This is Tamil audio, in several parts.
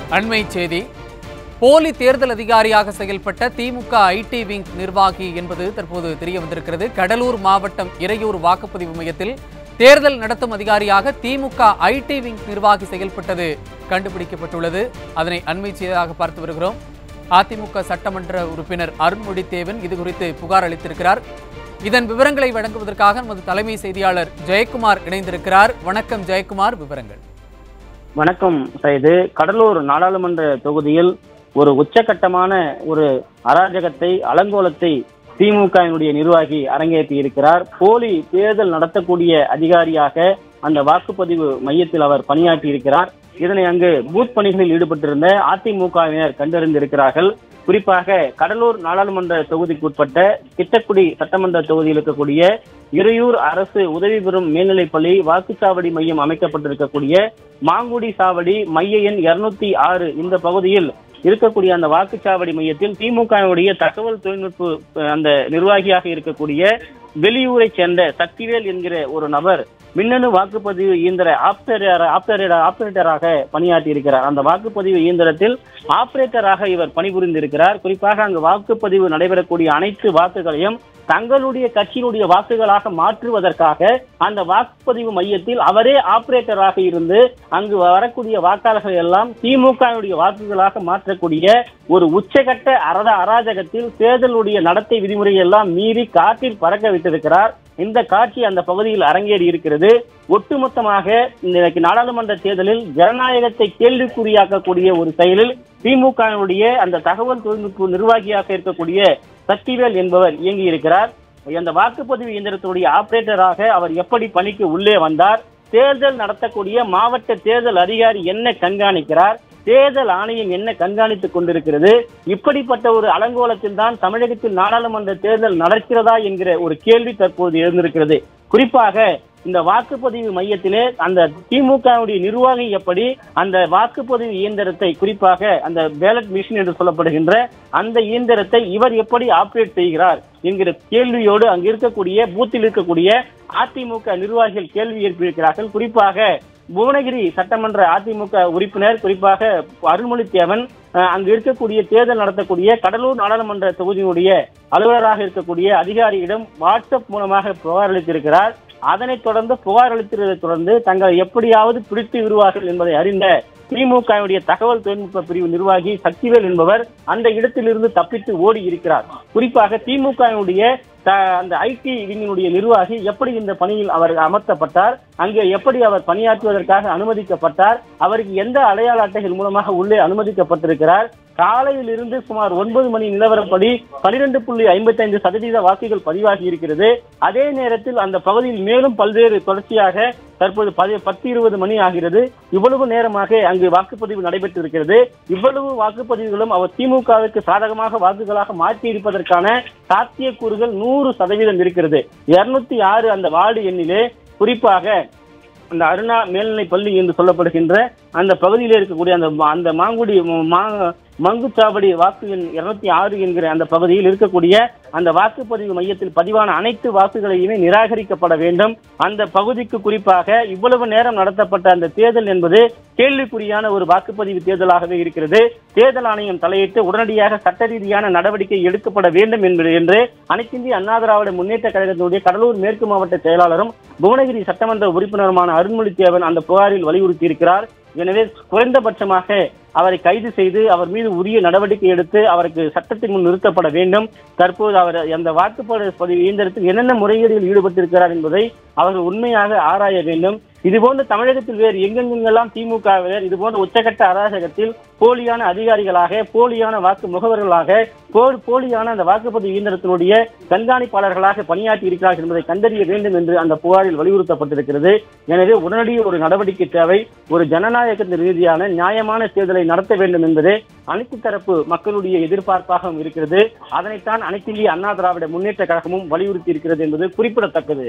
அண்மை செய்தி போலி தேர்தல் அதிகாரியாக செயல்பட்ட திமுக ஐடி விங் நிர்வாகி என்பது தற்போது தெரிய வந்திருக்கிறது கடலூர் மாவட்டம் இறையூர் வாக்குப்பதிவு மையத்தில் தேர்தல் நடத்தும் அதிகாரியாக திமுக ஐடி விங் நிர்வாகி செயல்பட்டது கண்டுபிடிக்கப்பட்டுள்ளது அதனை அண்மை செய்தியாக பார்த்து வருகிறோம் அதிமுக சட்டமன்ற உறுப்பினர் அருண்மொழி தேவன் இது குறித்து புகார் அளித்திருக்கிறார் இதன் விவரங்களை வழங்குவதற்காக நமது தலைமை செய்தியாளர் ஜெயக்குமார் இணைந்திருக்கிறார் வணக்கம் ஜெயக்குமார் விவரங்கள் வணக்கம் சைது கடலூர் நாடாளுமன்ற தொகுதியில் ஒரு உச்சகட்டமான ஒரு அராஜகத்தை அலங்கோலத்தை திமுகவினுடைய நிர்வாகி அரங்கேற்றி இருக்கிறார் போலி தேர்தல் நடத்தக்கூடிய அதிகாரியாக அந்த வாக்குப்பதிவு மையத்தில் அவர் பணியாற்றி இருக்கிறார் இதனை அங்கு பூத் பணிகளில் ஈடுபட்டிருந்த அதிமுகவினர் கண்டறிந்திருக்கிறார்கள் குறிப்பாக கடலூர் நாடாளுமன்ற தொகுதிக்குட்பட்ட கிட்டக்குடி சட்டமன்ற தொகுதியில் இருக்கக்கூடிய இறையூர் அரசு உதவி பெறும் மேல்நிலைப்பள்ளி வாக்குச்சாவடி மையம் அமைக்கப்பட்டிருக்கக்கூடிய மாங்குடி சாவடி மைய எண் இருநூத்தி ஆறு இந்த பகுதியில் இருக்கக்கூடிய அந்த வாக்குச்சாவடி மையத்தில் திமுகவுடைய தகவல் தொழில்நுட்ப அஹ், அந்த நிர்வாகியாக இருக்கக்கூடிய வெளியூரை சேர்ந்த சக்திவேல் என்கிற ஒரு நபர் மின்னணு வாக்குப்பதிவு இயந்திர ஆப்ரேட்டர் ஆப்ரேட்டர் ஆப்ரேட்டராக பணியாற்றி இருக்கிறார் அந்த வாக்குப்பதிவு இயந்திரத்தில் ஆபரேட்டராக இவர் பணிபுரிந்திருக்கிறார் குறிப்பாக அங்கு வாக்குப்பதிவு நடைபெறக்கூடிய அனைத்து வாக்குகளையும் தங்களுடைய கட்சியினுடைய வாக்குகளாக மாற்றுவதற்காக அந்த வாக்குப்பதிவு மையத்தில் அவரே ஆபரேட்டராக இருந்து அங்கு வரக்கூடிய வாக்காளர்கள் எல்லாம் திமுகவுடைய வாக்குகளாக மாற்றக்கூடிய ஒரு உச்சகட்ட அரத அராஜகத்தில் தேர்தலுடைய நடத்தை விதிமுறையை எல்லாம் மீறி காற்றில் பறக்க விட்டிருக்கிறார் இந்த காட்சி அந்த பகுதியில் அரங்கேறி இருக்கிறது ஒட்டுமொத்தமாக இன்றைக்கு நாடாளுமன்ற தேர்தலில் ஜனநாயகத்தை கேள்விக்குறியாக்கக்கூடிய ஒரு செயலில் திமுகவினுடைய அந்த தகவல் தொழில்நுட்ப நிர்வாகியாக இருக்கக்கூடிய சக்திவேல் என்பவர் இயங்கி இருக்கிறார் அந்த வாக்குப்பதிவு இயந்திரத்துடைய ஆபரேட்டராக அவர் எப்படி பணிக்கு உள்ளே வந்தார் தேர்தல் நடத்தக்கூடிய மாவட்ட தேர்தல் அதிகாரி என்ன கண்காணிக்கிறார் தேர்தல் ஆணையம் என்ன கண்காணித்துக் கொண்டிருக்கிறது இப்படிப்பட்ட ஒரு அலங்கோலத்தில் தான் தமிழகத்தில் நாடாளுமன்ற தேர்தல் நடக்கிறதா என்கிற ஒரு கேள்வி தற்போது எழுந்திருக்கிறது குறிப்பாக இந்த வாக்குப்பதிவு மையத்திலே அந்த திமுகவுடைய நிர்வாகி எப்படி அந்த வாக்குப்பதிவு இயந்திரத்தை குறிப்பாக அந்த பேலட் மிஷின் என்று சொல்லப்படுகின்ற அந்த இயந்திரத்தை இவர் எப்படி ஆபரேட் செய்கிறார் என்கிற கேள்வியோடு அங்கு இருக்கக்கூடிய பூத்தில் இருக்கக்கூடிய அதிமுக நிர்வாகிகள் கேள்வி எழுப்பியிருக்கிறார்கள் குறிப்பாக புவனகிரி சட்டமன்ற அதிமுக உறுப்பினர் குறிப்பாக அருள்மொழி தேவன் அஹ், அங்கு இருக்கக்கூடிய தேர்தல் நடத்தக்கூடிய கடலூர் நாடாளுமன்ற தொகுதியினுடைய அலுவலராக இருக்கக்கூடிய அதிகாரியிடம் வாட்ஸ்அப் மூலமாக புகார் அளித்திருக்கிறார் அதனைத் தொடர்ந்து புகார் அளித்ததை தொடர்ந்து தங்களை எப்படியாவது பிடித்து விடுவார்கள் என்பதை அறிந்த திமுகவுடைய தகவல் தொழில்நுட்ப பிரிவு நிர்வாகி சக்திவேல் என்பவர் அந்த இடத்திலிருந்து தப்பித்து ஓடி இருக்கிறார் குறிப்பாக திமுகவினுடைய த- அந்த ஐடி விங்கினுடைய நிர்வாகி எப்படி இந்த பணியில் அவர் அமர்த்தப்பட்டார் அங்கே எப்படி அவர் பணியாற்றுவதற்காக அனுமதிக்கப்பட்டார் அவருக்கு எந்த அடையாள அட்டைகள் மூலமாக உள்ளே அனுமதிக்கப்பட்டிருக்கிறார் காலையில் இருந்து சுமார் ஒன்பது மணி நிலவரப்படி பனிரெண்டு புள்ளி ஐம்பத்தைந்து சதவீத வாக்குகள் பதிவாகி இருக்கிறது அதே நேரத்தில் அந்த பகுதியில் மேலும் பல்வேறு தொடர்ச்சியாக தற்போது பதி- பத்து இருபது மணி ஆகிறது இவ்வளவு நேரமாக அங்கு வாக்குப்பதிவு நடைபெற்றிருக்கிறது இவ்வளவு வாக்குப்பதிவுகளும் அவர் திமுகவுக்கு சாதகமாக வாக்குகளாக மாற்றி இருப்பதற்கான சாத்தியக்கூறுகள் நூறு சதவீதம் இருக்கிறது இருநூத்தி ஆறு அந்த வார்டு எண்ணிலே குறிப்பாக அந்த அருணா மேல்நிலை பள்ளி என்று சொல்லப்படுகின்ற அந்த பகுதியில் இருக்கக்கூடிய அந்த மா- அந்த மாங்குடி மா மங்குச்சாவடி வாக்கு எண் இருநூத்தி ஆறு என்கிற அந்த பகுதியில் இருக்கக்கூடிய அந்த வாக்குப்பதிவு மையத்தில் பதிவான அனைத்து வாக்குகளையுமே நிராகரிக்கப்பட வேண்டும் அந்த பகுதிக்கு குறிப்பாக இவ்வளவு நேரம் நடத்தப்பட்ட அந்த தேர்தல் என்பது கேள்விக்குறியான ஒரு வாக்குப்பதிவு தேர்தலாகவே இருக்கிறது தேர்தல் ஆணையம் தலையிட்டு உடனடியாக சட்ட ரீதியான நடவடிக்கை எடுக்கப்பட வேண்டும் என்பது என்று அனைத்திந்திய அண்ணா திராவிட முன்னேற்ற கழகத்தினுடைய கடலூர் மேற்கு மாவட்ட செயலாளரும் புவனகிரி சட்டமன்ற உறுப்பினருமான அருண்மொழி தேவன் அந்த புகாரில் வலியுறுத்தி இருக்கிறார் எனவே குறைந்தபட்சமாக அவரை கைது செய்து அவர் மீது உரிய நடவடிக்கை எடுத்து அவருக்கு சட்டத்தின் முன் நிறுத்தப்பட வேண்டும் தற்போது அவர் அந்த வாக்குப்பதிவு பதிவு இயந்திரத்தில் என்னென்ன முறைகேடுகளில் ஈடுபட்டிருக்கிறார் என்பதை அவர்கள் உண்மையாக ஆராய வேண்டும் இதுபோன்று தமிழகத்தில் வேறு எங்கெங்கெல்லாம் திமுகவினர் இதுபோன்ற உச்சகட்ட அராஜகத்தில் போலியான அதிகாரிகளாக போலியான வாக்கு முகவர்களாக போ- போலியான அந்த வாக்குப்பதிவு இயந்திரத்தினுடைய கண்காணிப்பாளர்களாக பணியாற்றி இருக்கிறார்கள் என்பதை கண்டறிய வேண்டும் என்று அந்த புகாரில் வலியுறுத்தப்பட்டிருக்கிறது எனவே உடனடி ஒரு நடவடிக்கை தேவை ஒரு ஜனநாயகத்தின் ரீதியான நியாயமான தேர்தலை நடத்த வேண்டும் என்பதே அனைத்து தரப்பு மக்களுடைய எதிர்பார்ப்பாகவும் இருக்கிறது அதனைத்தான் அனைத்திந்திய அண்ணா திராவிட முன்னேற்ற கழகமும் வலியுறுத்தி இருக்கிறது என்பது குறிப்பிடத்தக்கது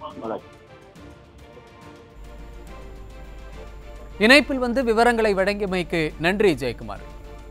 இணைப்பில் வந்து விவரங்களை வழங்கியமைக்கு நன்றி ஜெயக்குமார்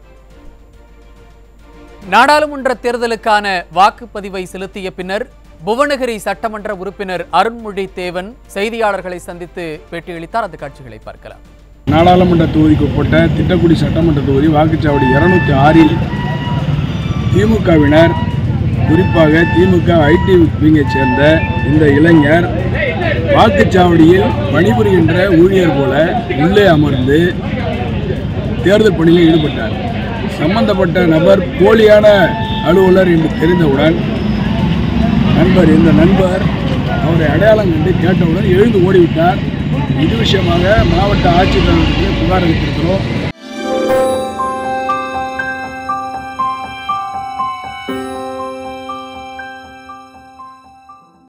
நாடாளுமன்ற தேர்தலுக்கான வாக்குப்பதிவை செலுத்திய பின்னர் புவனகிரி சட்டமன்ற உறுப்பினர் அருண்மொழி தேவன் செய்தியாளர்களை சந்தித்து பேட்டியளித்தார் அந்த காட்சிகளை பார்க்கலாம் நாடாளுமன்ற தொகுதிக்கு உட்பட்ட திட்டக்குடி சட்டமன்ற தொகுதி வாக்குச்சாவடி இருநூத்தி ஆறில் திமுகவினர் குறிப்பாக திமுக ஐடி விங்கை சேர்ந்த இந்த இளைஞர் வாக்குச்சாவடியில் பணிபுரிகின்ற ஊழியர் போல உள்ளே அமர்ந்து தேர்தல் பணியில் ஈடுபட்டார் சம்பந்தப்பட்ட நபர் போலியான அலுவலர் என்று தெரிந்தவுடன் நண்பர் இந்த நண்பர் அவரை அடையாளம் கண்டு கேட்டவுடன் எழுந்து ஓடிவிட்டார் இது விஷயமாக மாவட்ட ஆட்சித்தலைவருக்கு புகார் அளித்திருக்கிறோம்